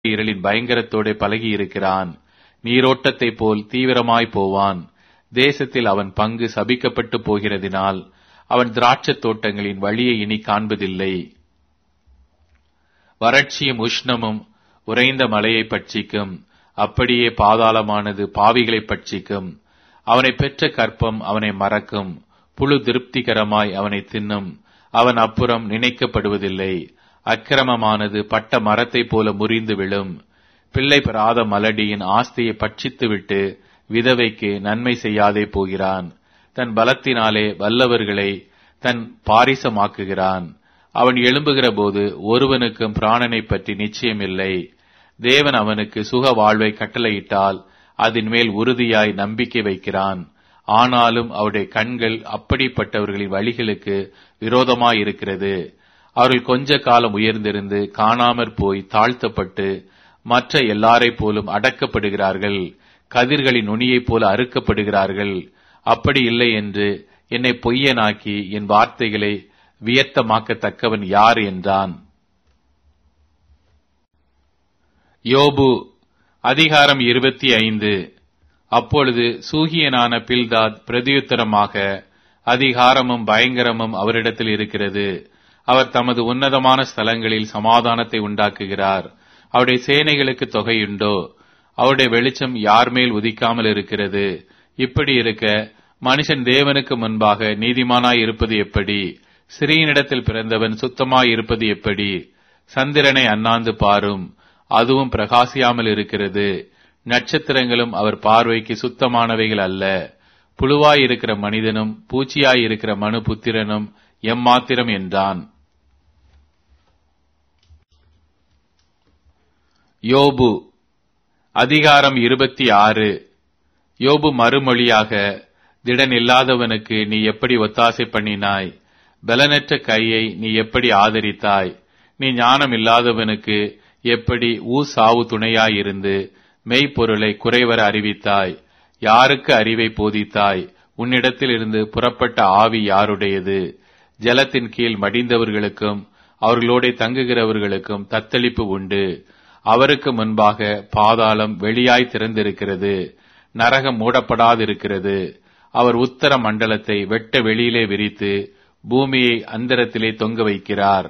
இருளின் பயங்கரத்தோட பழகி இருக்கிறான் நீரோட்டத்தைப் போல் தீவிரமாய் போவான் தேசத்தில் அவன் பங்கு சபிக்கப்பட்டு போகிறதினால் அவன் திராட்சத் தோட்டங்களின் வழியை இனி காண்பதில்லை வறட்சியும் உஷ்ணமும் உறைந்த மலையை பட்சிக்கும் அப்படியே பாதாளமானது பாவிகளை பட்சிக்கும் அவனை பெற்ற கற்பம் அவனை மறக்கும் புழு திருப்திகரமாய் அவனை தின்னும் அவன் அப்புறம் நினைக்கப்படுவதில்லை அக்கிரமமானது பட்ட மரத்தைப் போல முறிந்து விழும் பிள்ளை பெறாத மலடியின் ஆஸ்தியை பட்சித்துவிட்டு விதவைக்கு நன்மை செய்யாதே போகிறான் தன் பலத்தினாலே வல்லவர்களை தன் பாரிசமாக்குகிறான் அவன் எழும்புகிற போது ஒருவனுக்கும் பிராணனை பற்றி நிச்சயமில்லை தேவன் அவனுக்கு சுக வாழ்வை கட்டளையிட்டால் அதன் மேல் உறுதியாய் நம்பிக்கை வைக்கிறான் ஆனாலும் அவருடைய கண்கள் அப்படிப்பட்டவர்களின் வழிகளுக்கு விரோதமாயிருக்கிறது அவர்கள் கொஞ்ச காலம் உயர்ந்திருந்து காணாமற் போய் தாழ்த்தப்பட்டு மற்ற எல்லாரைப் போலும் அடக்கப்படுகிறார்கள் கதிர்களின் நுனியைப் போல அறுக்கப்படுகிறார்கள் அப்படி இல்லை என்று என்னை பொய்யனாக்கி என் வார்த்தைகளை வியர்த்தமாக்கத்தக்கவன் யார் என்றான் யோபு அதிகாரம் இருபத்தி ஐந்து அப்பொழுது சூகியனான பில்தாத் பிரதியுத்தரமாக அதிகாரமும் பயங்கரமும் அவரிடத்தில் இருக்கிறது அவர் தமது உன்னதமான ஸ்தலங்களில் சமாதானத்தை உண்டாக்குகிறார் அவருடைய சேனைகளுக்கு தொகையுண்டோ அவருடைய வெளிச்சம் யார் மேல் உதிக்காமல் இருக்கிறது இப்படி இருக்க மனுஷன் தேவனுக்கு முன்பாக நீதிமானாய் இருப்பது எப்படி சிறியனிடத்தில் பிறந்தவன் சுத்தமாய் இருப்பது எப்படி சந்திரனை அண்ணாந்து பாரும் அதுவும் பிரகாசியாமல் இருக்கிறது நட்சத்திரங்களும் அவர் பார்வைக்கு சுத்தமானவைகள் அல்ல புழுவாய் இருக்கிற மனிதனும் பூச்சியாய் இருக்கிற மனு புத்திரனும் எம்மாத்திரம் என்றான் யோபு அதிகாரம் இருபத்தி ஆறு யோபு மறுமொழியாக திடன் இல்லாதவனுக்கு நீ எப்படி ஒத்தாசை பண்ணினாய் பலனற்ற கையை நீ எப்படி ஆதரித்தாய் நீ ஞானம் இல்லாதவனுக்கு எப்படி ஊ சாவு துணையாயிருந்து மெய்ப்பொருளை குறைவர அறிவித்தாய் யாருக்கு அறிவை போதித்தாய் உன்னிடத்தில் இருந்து புறப்பட்ட ஆவி யாருடையது ஜலத்தின் கீழ் மடிந்தவர்களுக்கும் அவர்களோட தங்குகிறவர்களுக்கும் தத்தளிப்பு உண்டு அவருக்கு முன்பாக பாதாளம் வெளியாய் திறந்திருக்கிறது நரகம் மூடப்படாதிருக்கிறது அவர் உத்தர மண்டலத்தை வெட்ட வெளியிலே விரித்து பூமியை அந்தரத்திலே தொங்க வைக்கிறார்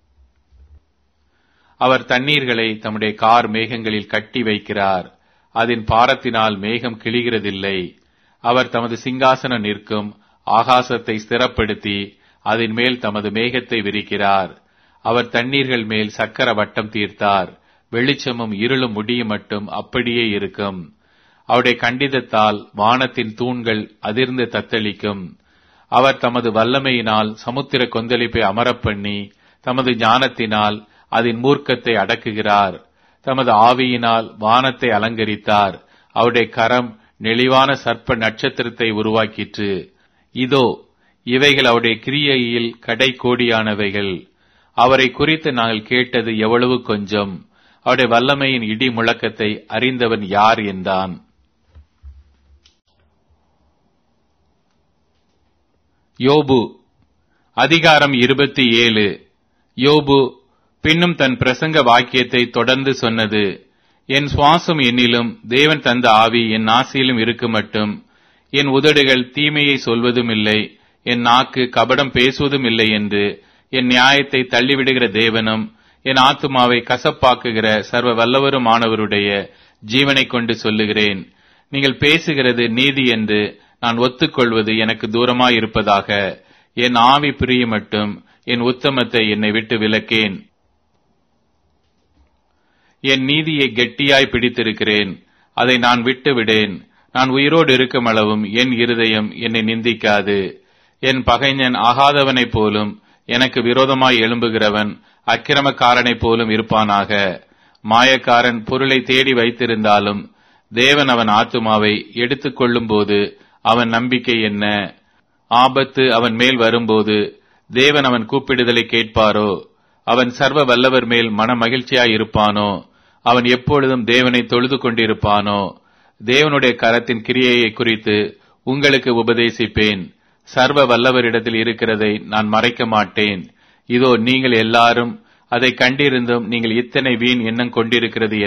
அவர் தண்ணீர்களை தம்முடைய கார் மேகங்களில் கட்டி வைக்கிறார் அதன் பாரத்தினால் மேகம் கிழிகிறதில்லை அவர் தமது சிங்காசனம் நிற்கும் ஆகாசத்தை ஸ்திரப்படுத்தி அதன் மேல் தமது மேகத்தை விரிக்கிறார் அவர் தண்ணீர்கள் மேல் சக்கர வட்டம் தீர்த்தார் வெளிச்சமும் இருளும் முடியும் மட்டும் அப்படியே இருக்கும் அவருடைய கண்டிதத்தால் வானத்தின் தூண்கள் அதிர்ந்து தத்தளிக்கும் அவர் தமது வல்லமையினால் சமுத்திர கொந்தளிப்பை அமரப்பண்ணி தமது ஞானத்தினால் அதன் மூர்க்கத்தை அடக்குகிறார் தமது ஆவியினால் வானத்தை அலங்கரித்தார் அவருடைய கரம் நெளிவான சர்ப்ப நட்சத்திரத்தை உருவாக்கிற்று இதோ இவைகள் அவருடைய கிரியையில் கடை கோடியானவைகள் அவரை குறித்து நாங்கள் கேட்டது எவ்வளவு கொஞ்சம் அவருடைய வல்லமையின் இடி முழக்கத்தை அறிந்தவன் யார் என்றான் யோபு அதிகாரம் இருபத்தி ஏழு யோபு பின்னும் தன் பிரசங்க வாக்கியத்தை தொடர்ந்து சொன்னது என் சுவாசம் என்னிலும் தேவன் தந்த ஆவி என் நாசியிலும் இருக்கு மட்டும் என் உதடுகள் தீமையை சொல்வதும் இல்லை என் நாக்கு கபடம் பேசுவதும் இல்லை என்று என் நியாயத்தை தள்ளிவிடுகிற தேவனும் என் ஆத்துமாவை கசப்பாக்குகிற சர்வ வல்லவருமானவருடைய ஜீவனை கொண்டு சொல்லுகிறேன் நீங்கள் பேசுகிறது நீதி என்று நான் ஒத்துக்கொள்வது எனக்கு தூரமாய் இருப்பதாக என் ஆவி பிரிய மட்டும் என் உத்தமத்தை என்னை விட்டு விலக்கேன் என் நீதியை கெட்டியாய் பிடித்திருக்கிறேன் அதை நான் விட்டு விடேன் நான் உயிரோடு இருக்கும் அளவும் என் இருதயம் என்னை நிந்திக்காது என் பகைஞன் ஆகாதவனைப் போலும் எனக்கு விரோதமாய் எழும்புகிறவன் அக்கிரமக்காரனைப் போலும் இருப்பானாக மாயக்காரன் பொருளை தேடி வைத்திருந்தாலும் தேவன் அவன் ஆத்துமாவை எடுத்துக் கொள்ளும்போது அவன் நம்பிக்கை என்ன ஆபத்து அவன் மேல் வரும்போது தேவன் அவன் கூப்பிடுதலை கேட்பாரோ அவன் சர்வ வல்லவர் மேல் மன மகிழ்ச்சியாய் இருப்பானோ அவன் எப்பொழுதும் தேவனை தொழுது கொண்டிருப்பானோ தேவனுடைய கரத்தின் கிரியையை குறித்து உங்களுக்கு உபதேசிப்பேன் சர்வ வல்லவரிடத்தில் இருக்கிறதை நான் மறைக்க மாட்டேன் இதோ நீங்கள் எல்லாரும் அதை கண்டிருந்தும் நீங்கள் இத்தனை வீண் எண்ணம் கொண்டிருக்கிறது